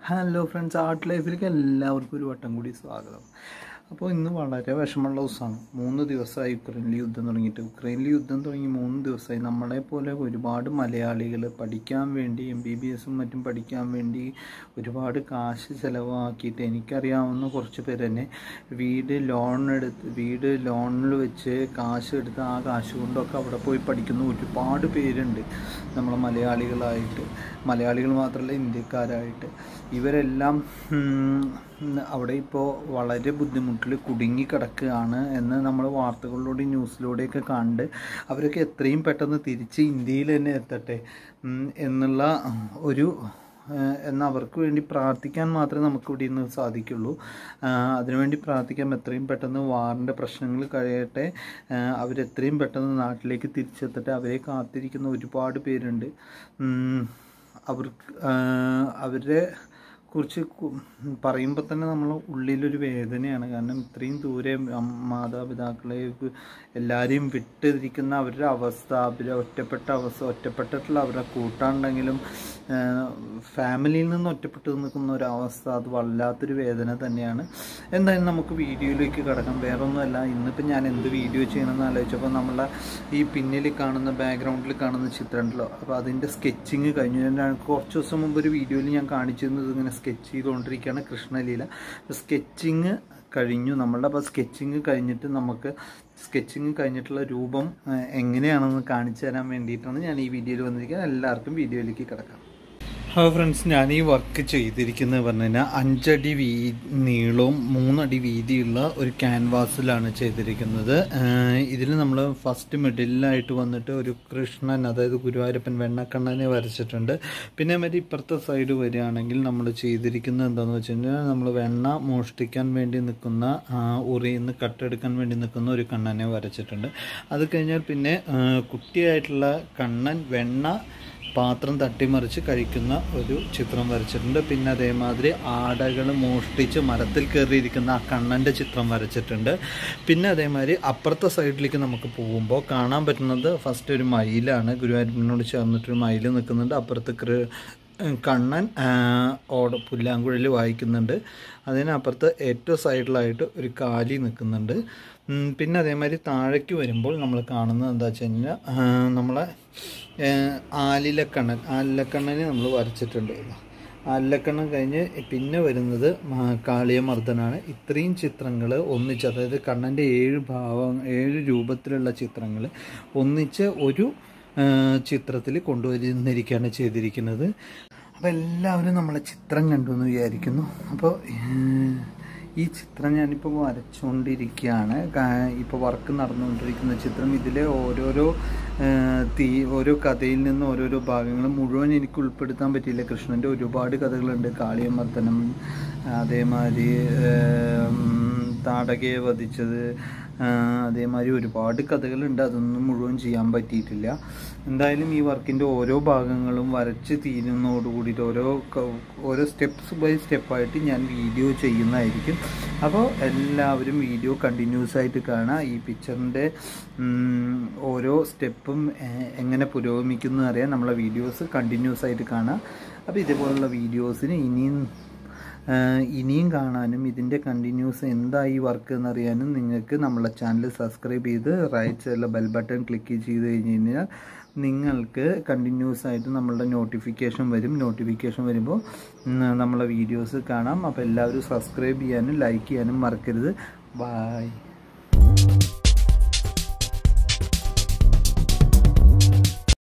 hello friends art ലൈഫിലേക്ക് എല്ലാവർക്കും ഒരു വട്ടം കൂടി സ്വാഗതം അപ്പോൾ ഇന്ന് വളരെ വിഷമമുള്ള ദിവസമാണ് മൂന്ന് ദിവസമായി യുക്രൈനിൽ യുദ്ധം തുടങ്ങിയിട്ട് യുക്രൈനിൽ യുദ്ധം തുടങ്ങി മൂന്ന് ദിവസമായി നമ്മളെ പോലെ ഒരുപാട് മലയാളികൾ പഠിക്കാൻ വേണ്ടി എം ബി ബി എസും മറ്റും പഠിക്കാൻ വേണ്ടി ഒരുപാട് കാശ് ചിലവാക്കിയിട്ട് എനിക്കറിയാവുന്ന കുറച്ച് പേര് തന്നെ വീട് ലോൺ എടുത്ത് വീട് ലോണിൽ വെച്ച് കാശ് എടുത്ത് ആ കാശ് കൊണ്ടൊക്കെ അവിടെ പോയി പഠിക്കുന്ന ഒരുപാട് പേരുണ്ട് നമ്മളെ മലയാളികളായിട്ട് മലയാളികൾ മാത്രമല്ല ഇന്ത്യക്കാരായിട്ട് ഇവരെല്ലാം ഉം, അവിടെ ഇപ്പോൾ വളരെ ബുദ്ധിമുട്ടിൽ കുടുങ്ങി കിടക്കുകയാണ് എന്ന് നമ്മൾ വാർത്തകളിലൂടെ ന്യൂസിലൂടെയൊക്കെ കണ്ട് അവരൊക്കെ എത്രയും പെട്ടെന്ന് തിരിച്ച് ഇന്ത്യയിൽ തന്നെ എത്തട്ടെ ഉം, എന്നുള്ള ഒരു ഏഹ് എന്ന് അവർക്ക് വേണ്ടി പ്രാർത്ഥിക്കാൻ മാത്രമേ നമുക്ക് ഇവിടെ നിന്ന് സാധിക്കുള്ളൂ ആഹ് അതിനുവേണ്ടി പ്രാർത്ഥിക്കാം എത്രയും പെട്ടെന്ന് വാറിൻ്റെ പ്രശ്നങ്ങൾ കഴിയട്ടെ ആഹ് അവരെത്രയും പെട്ടെന്ന് നാട്ടിലേക്ക് തിരിച്ചെത്തട്ടെ അവരെ കാത്തിരിക്കുന്ന ഒരുപാട് പേരുണ്ട് ഉം, അവർക്ക് ആഹ് അവരെ കുറിച്ച് പറയുമ്പോൾ തന്നെ നമ്മൾ ഉള്ളിലൊരു വേദനയാണ് കാരണം ഇത്രയും ദൂരെ അം- മാതാപിതാക്കളെ വ് എല്ലാവരെയും വിട്ടിരിക്കുന്ന അവരുടെ അവസ്ഥ അവരെ ഒറ്റപ്പെട്ട അവസ്ഥ ഒറ്റപ്പെട്ടിട്ടുള്ള അവരുടെ കൂട്ടാണ്ടെങ്കിലും ഫാമിലിയിൽ നിന്ന് ഒറ്റപ്പെട്ട് നിൽക്കുന്ന ഒരു അവസ്ഥ അത് വല്ലാത്തൊരു വേദന തന്നെയാണ് എന്തായാലും നമുക്ക് വീഡിയോയിലേക്ക് കിടക്കാം വേറെ ഒന്നുമല്ല ഇന്നിപ്പോൾ ഞാൻ എന്ത് വീഡിയോ ചെയ്യണമെന്ന് ആലോചിച്ചപ്പോൾ നമ്മളെ ഈ പിന്നിൽ കാണുന്ന ബാക്ക്ഗ്രൗണ്ടിൽ കാണുന്ന ചിത്രം ഉണ്ടല്ലോ അപ്പോൾ അതിൻ്റെ സ്കെച്ചിങ് കഴിഞ്ഞു ഞാൻ കുറച്ച് ദിവസം മുമ്പ് ഒരു വീഡിയോയിൽ ഞാൻ കാണിച്ചിരുന്നത് ഇങ്ങനെ സ്കെച്ച് ചെയ്തുകൊണ്ടിരിക്കുകയാണ് കൃഷ്ണലീല സ്കെച്ചിങ് കഴിഞ്ഞു നമ്മളുടെ അപ്പോൾ സ്കെച്ചിങ് കഴിഞ്ഞിട്ട് നമുക്ക് സ്കെച്ചിങ് കഴിഞ്ഞിട്ടുള്ള രൂപം ഏഹ്, എങ്ങനെയാണെന്ന് കാണിച്ചു തരാൻ വേണ്ടിയിട്ടാണ് ഞാൻ ഈ വീഡിയോയിൽ വന്നിരിക്കുന്നത് എല്ലാവർക്കും വീഡിയോയിലേക്ക് കിടക്കാം ഹലോ ഫ്രണ്ട്സ് ഞാൻ ഈ വർക്ക് ചെയ്തിരിക്കുന്നത് പറഞ്ഞു കഴിഞ്ഞാൽ അഞ്ചടി വീ നീളവും മൂന്നടി വീതിയുള്ള ഒരു ക്യാൻവാസിലാണ് ചെയ്തിരിക്കുന്നത് ഇതിൽ നമ്മൾ ഫസ്റ്റ് മിഡിലായിട്ട് വന്നിട്ട് ഒരു കൃഷ്ണൻ അതായത് ഗുരുവായൂരപ്പൻ വെണ്ണക്കണ്ണനെ വരച്ചിട്ടുണ്ട് പിന്നെ മറ്റേ ഇപ്പുറത്തെ സൈഡ് വരികയാണെങ്കിൽ നമ്മൾ ചെയ്തിരിക്കുന്നത് എന്താണെന്ന് വെച്ച് കഴിഞ്ഞാൽ നമ്മൾ വെണ്ണ മോഷ്ടിക്കാൻ വേണ്ടി നിൽക്കുന്ന ആ, ഉറിയിൽ നിന്ന് കട്ടെടുക്കാൻ വേണ്ടി നിൽക്കുന്ന ഒരു കണ്ണനെ വരച്ചിട്ടുണ്ട് അത് കഴിഞ്ഞാൽ പിന്നെ ആ, കുട്ടിയായിട്ടുള്ള കണ്ണൻ വെണ്ണ പാത്രം തട്ടിമറിച്ച് കഴിക്കുന്ന ഒരു ചിത്രം വരച്ചിട്ടുണ്ട് പിന്നെ അതേമാതിരി ആടകൾ മോഷ്ടിച്ച് മരത്തിൽ കയറിയിരിക്കുന്ന ആ കണ്ണൻ്റെ ചിത്രം വരച്ചിട്ടുണ്ട് പിന്നെ അതേമാതിരി അപ്പുറത്തെ സൈഡിലേക്ക് നമുക്ക് പോകുമ്പോൾ കാണാൻ പറ്റുന്നത് ഫസ്റ്റ് ഒരു മയിലാണ് ഗുരുവായൂരിനോട് ചേർന്നിട്ടൊരു മയിൽ നിൽക്കുന്നുണ്ട് അപ്പുറത്ത് കൃ കണ്ണൻ ആ, ഓട പുല്ലാങ്കുഴൽ വായിക്കുന്നുണ്ട് അതിനപ്പുറത്ത് ഏറ്റവും സൈഡിലായിട്ട് ഒരു കാലി നിൽക്കുന്നുണ്ട് ഉം, പിന്നെ അതേമാതിരി താഴേക്ക് വരുമ്പോൾ നമ്മൾ കാണുന്നത് എന്താ വെച്ച് കഴിഞ്ഞാൽ ആ, നമ്മളെ ഏ, ആലിലക്കണ്ണൻ ആലിലക്കണ്ണനെ നമ്മൾ വരച്ചിട്ടുണ്ട് ആലിലക്കണ്ണൻ കഴിഞ്ഞ് പിന്നെ വരുന്നത് മാ- കാളിയമർദ്ദനാണ് ഇത്രയും ചിത്രങ്ങൾ ഒന്നിച്ച് അതായത് കണ്ണൻ്റെ ഏഴ് ഭാവം ഏഴ് രൂപത്തിലുള്ള ചിത്രങ്ങൾ ഒന്നിച്ച് ഒരു ചിത്രത്തിൽ കൊണ്ടുവരുന്നിരിക്കുകയാണ് ചെയ്തിരിക്കുന്നത് അപ്പോൾ എല്ലാവരും നമ്മളെ ചിത്രം കണ്ടു എന്ന് വിചാരിക്കുന്നു അപ്പോൾ ഈ ചിത്രം ഞാനിപ്പോൾ വരച്ചുകൊണ്ടിരിക്കുകയാണ് ഇപ്പോൾ വർക്ക് നടന്നുകൊണ്ടിരിക്കുന്ന ചിത്രം ഇതിലെ ഓരോരോ ആ, തീ ഓരോ കഥയിൽ നിന്ന് ഓരോരോ ഭാഗങ്ങൾ മുഴുവൻ എനിക്ക് ഉൾപ്പെടുത്താൻ പറ്റിയില്ല കൃഷ്ണൻ്റെ ഒരുപാട് കഥകളുണ്ട് കാളിയമർദ്ദനം അതേമാതിരി ഉം, താടകയെ വധിച്ചത് ആ, അതേമാതിരി ഒരുപാട് കഥകളുണ്ട് അതൊന്നും മുഴുവൻ ചെയ്യാൻ പറ്റിയിട്ടില്ല എന്തായാലും ഈ വർക്കിൻ്റെ ഓരോ ഭാഗങ്ങളും വരച്ച് തീരുന്നതോട് കൂടിയിട്ട് ഓരോ ക- ഓരോ സ്റ്റെപ്സ് ബൈ സ്റ്റെപ്പായിട്ട് ഞാൻ വീഡിയോ ചെയ്യുന്നതായിരിക്കും അപ്പോൾ എല്ലാവരും വീഡിയോ കണ്ടിന്യൂസ് ആയിട്ട് കാണുക ഈ പിക്ചറിൻ്റെ ഓരോ സ്റ്റെപ്പും എ- എങ്ങനെ പുരോഗമിക്കുന്നു അറിയാൻ നമ്മളെ വീഡിയോസ് കണ്ടിന്യൂസ് ആയിട്ട് കാണുക അപ്പോൾ ഇതേപോലുള്ള വീഡിയോസിന് ഇനിയും ആഹ് ഇനിയും കാണാനും ഇതിൻ്റെ കണ്ടിന്യൂസ് എന്താ ഈ വർക്ക് എന്നറിയാനും നിങ്ങൾക്ക് നമ്മളെ ചാനൽ സബ്സ്ക്രൈബ് ചെയ്ത് റൈറ്റ് സൈഡിലെ ബെൽ ബട്ടൺ ക്ലിക്ക് ചെയ്ത് കഴിഞ്ഞ് കഴിഞ്ഞാൽ നിങ്ങൾക്ക് കണ്ടിന്യൂസ് ആയിട്ട് നമ്മളുടെ നോട്ടിഫിക്കേഷൻ വരും നോട്ടിഫിക്കേഷൻ വരുമ്പോൾ ഉം, നമ്മളെ വീഡിയോസ് കാണാം അപ്പോൾ എല്ലാവരും സബ്സ്ക്രൈബ് ചെയ്യാനും ലൈക്ക് ചെയ്യാനും മറക്കരുത് ബായ്